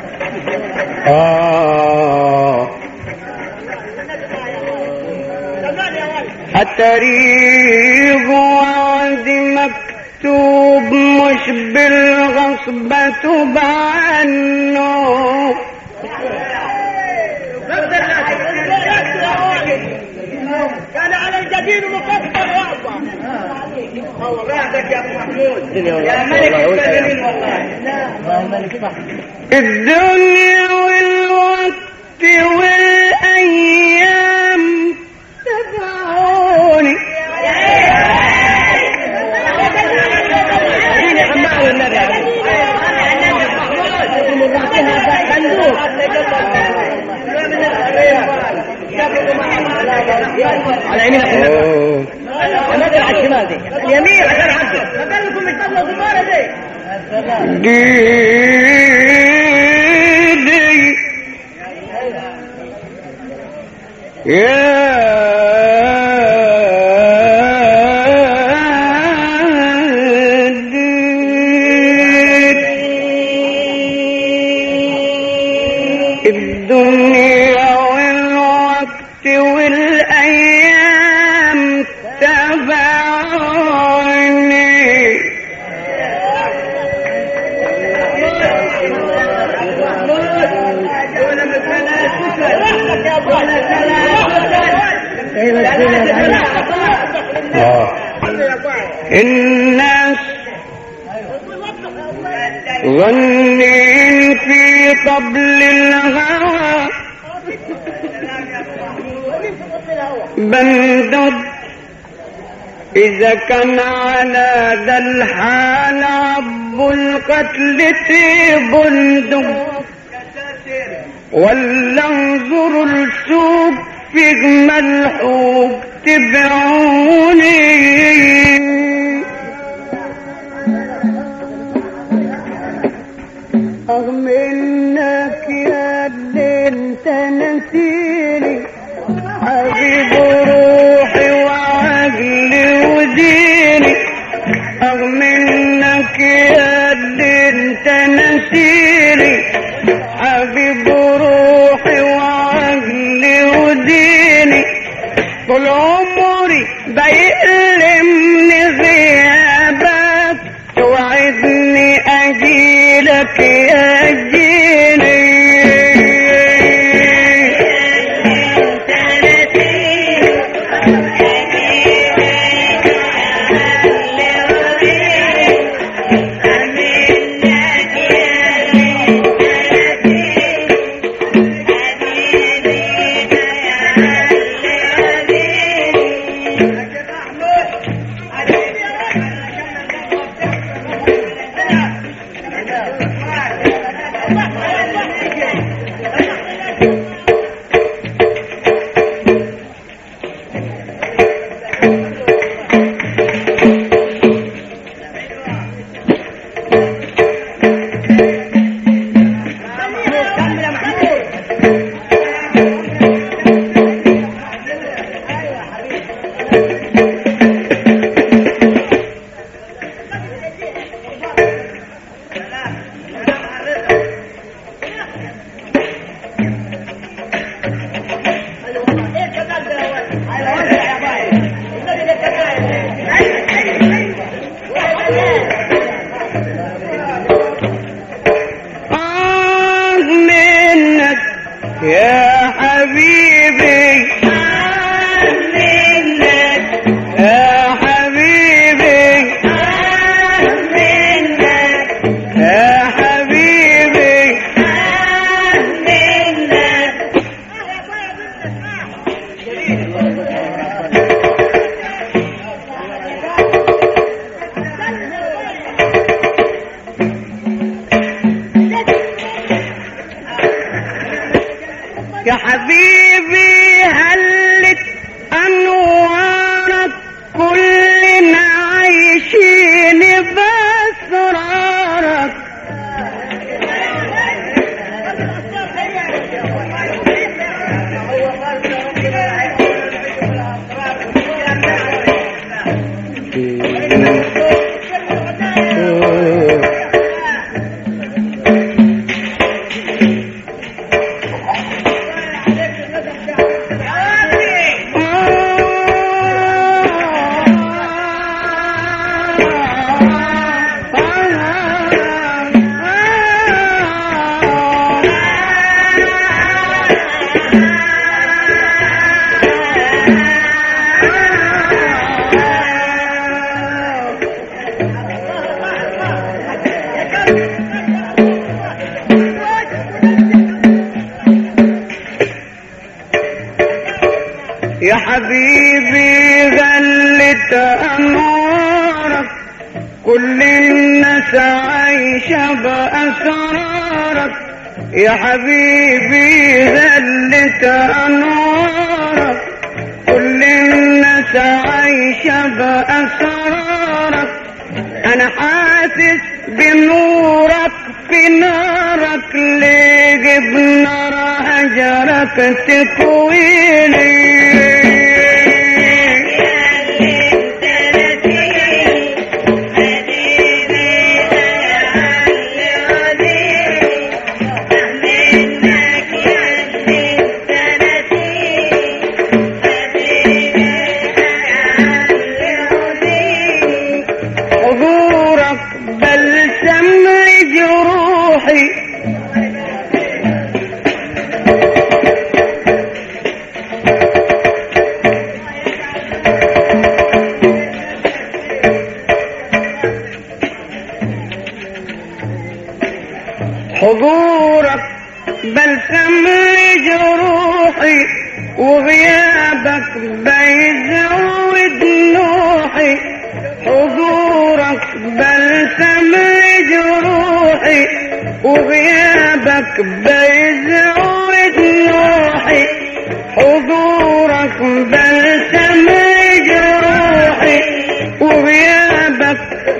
آه التاريخ وعد مكتوب مش بالغصبة بعنه كان على الجديد مكسر رأسه هو بعدك يا ابو محمود يا ملك الجليل والله الدنيا والوقت والأيام تبعوني على يمينك أوه. النادر على الشمال دي اليمين عشان عنده فقال لكم الطاوله الصغيره دي ديدي يا ديد الدنيا والوقت والأيام تبعوني الناس ظنين في طبل الهوى بندد إذا كان على ذا الحال عب القتل بندق ولا انظروا السوق في ملحوق تبعوني رغم انك يا اللي انت نسيني حبيب روحي وعقلي وديني رغم انك يا اللي انت نسيني حبيب روحي وعقلي وديني طول عمري بيألمني غيابك توعدني اجيلك يا جيني آه منك يا حبيبي آه منك يا حبيبي آه منك يا حبيبي آه منك يا حبيبي هلت انوارك كلنا عايشين باسرارك يا حبيبي غلت أنوارك كل الناس عايشة بأسرارك يا حبيبي غلت أنوارك كل الناس عايشة بأسرارك أنا حاسس بنورك في نارك ليه جيب نار هجرك تكويني حضورك بلسم لجروحي حضورك بلسم لجروحي وغيابك بيزود نوحي حضورك بلسم لجروحي وغيابك بيزود نوحي حضورك بلسم لجروحي وغيابك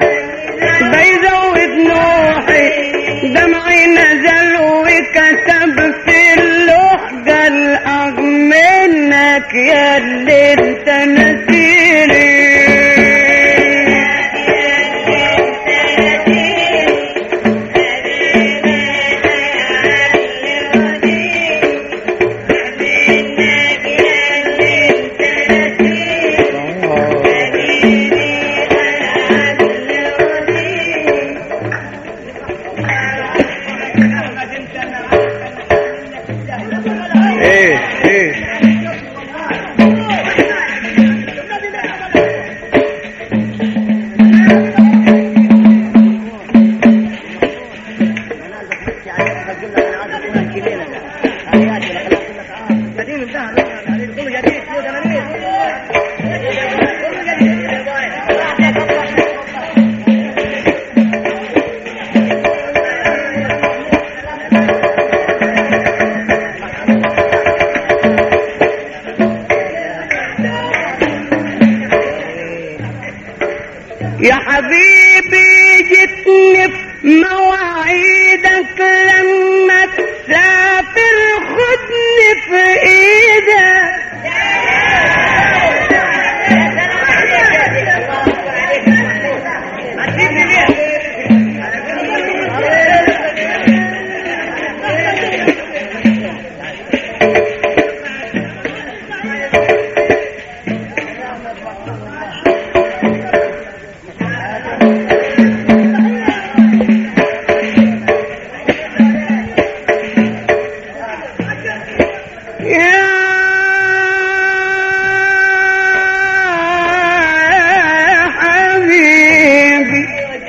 بيزود نوحي دمعي نزل وكتب في اللوح قال منك يا اللي انت نسيني ايه ايه يا حبيبي جيتني في مواعيدك لما تسافر خدني في ايدك يا حبيبي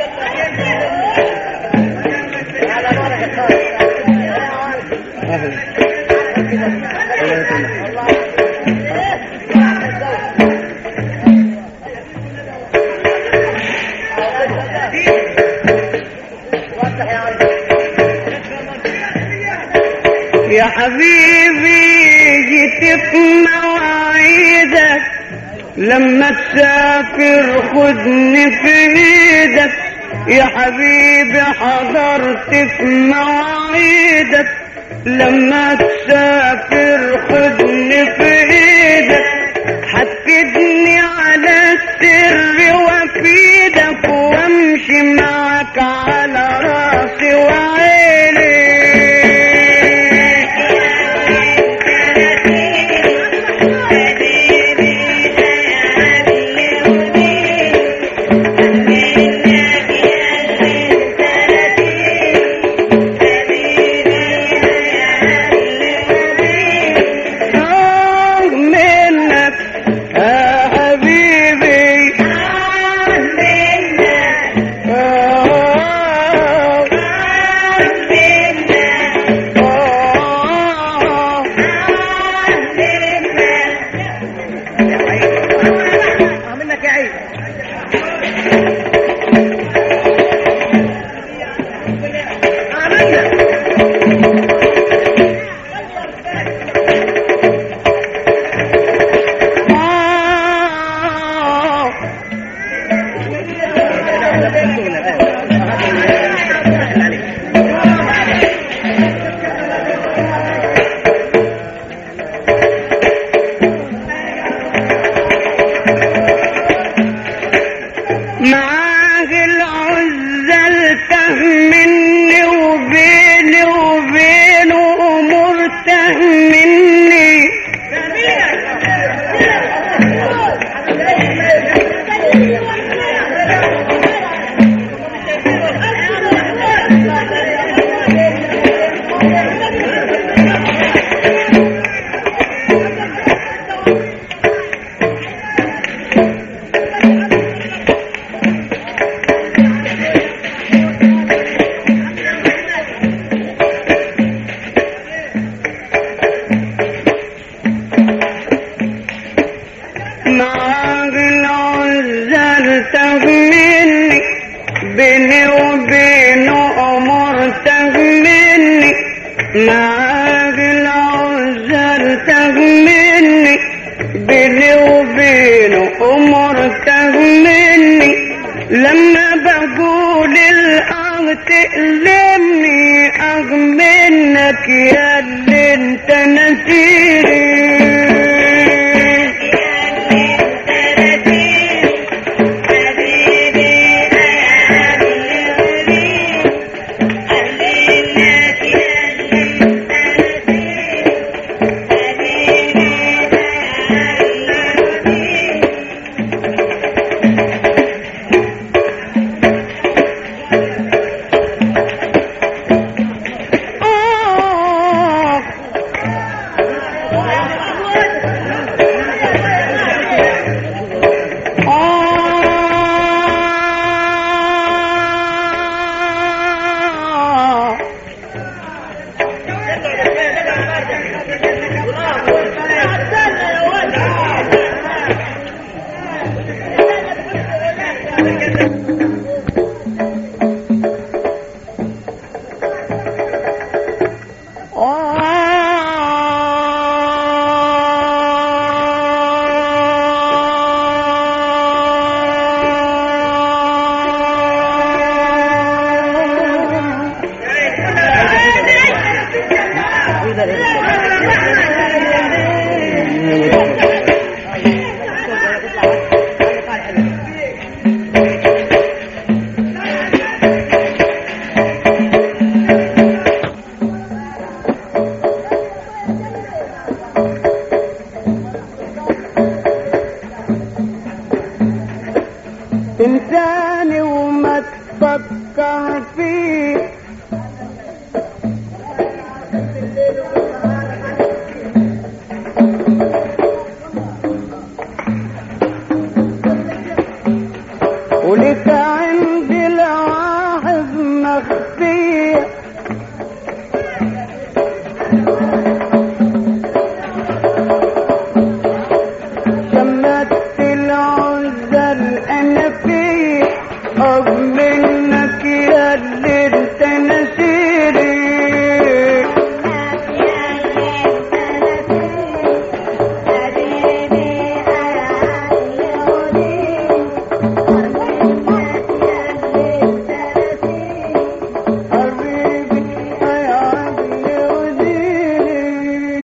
يا حبيبي جيت في مواعيدك لما تسافر خدني في ايدك يا حبيبي حضرت في مواعيدك لما تسافر خدني في ايدك حكدني على السر وافيدك وامشي معك على راسي وعيني معاك العزل تهمني بيني وبينه أمور تهمني لما بقول الأرض تألمني أغ منك يا اللي انت نسيني آه آه انساني وما تفكر فيه ولك عندي الواحد مخفيه شمت العزل انا فيه اغمن